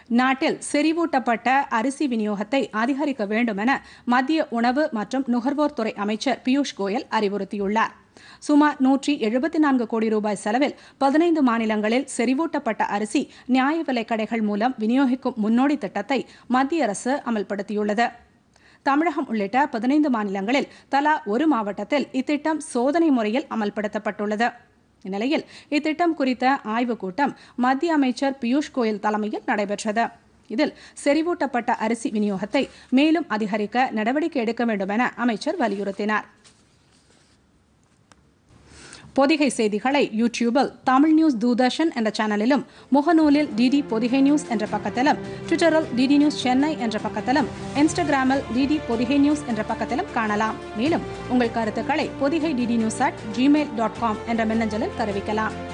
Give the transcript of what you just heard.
நாட்டில் செறிவூட்டப்பட்ட அரிசி விநியோகத்தை அதிகரிக்க வேண்டும் என மத்திய உணவு மற்றும் நுகர்வோர் துறை அமைச்சர் பியூஷ் கோயல் அறிவுறுத்தியுள்ளார் சுமார் நூற்றி எழுபத்தி நான்கு கோடி ரூபாய் செலவில் பதினைந்து மாநிலங்களில் செறிவூட்டப்பட்ட அரிசி நியாய விலைக் கடைகள் மூலம் விநியோகிக்கும் முன்னோடி திட்டத்தை மத்திய அரசு அமல்படுத்தியுள்ளது தமிழகம் உள்ளிட்ட பதினைந்து மாநிலங்களில் தலா ஒரு மாவட்டத்தில் இத்திட்டம் சோதனை முறையில் அமல்படுத்தப்பட்டுள்ளது இந்நிலையில் இத்திட்டம் குறித்த ஆய்வுக் கூட்டம் மத்திய அமைச்சர் பியூஷ் கோயல் தலைமையில் நடைபெற்றது இதில் செறிவூட்டப்பட்ட அரிசி விநியோகத்தை மேலும் அதிகரிக்க நடவடிக்கை எடுக்க வேண்டும் என அமைச்சர் வலியுறுத்தினார் பொதிகை செய்திகளை யூடியூபில் தமிழ் நியூஸ் தூர்தர்ஷன் என்ற சேனலிலும் முகநூலில் டிடி பொதிகை நியூஸ் என்ற பக்கத்திலும் ட்விட்டரில் டிடி நியூஸ் சென்னை என்ற பக்கத்திலும் இன்ஸ்டாகிராமில் டிடி பொதிகை நியூஸ் என்ற பக்கத்திலும் காணலாம் மேலும் உங்கள் கருத்துக்களை Podhigai DD news at Gmail dot com என்ற மின்னஞ்சலில் தெரிவிக்கலாம்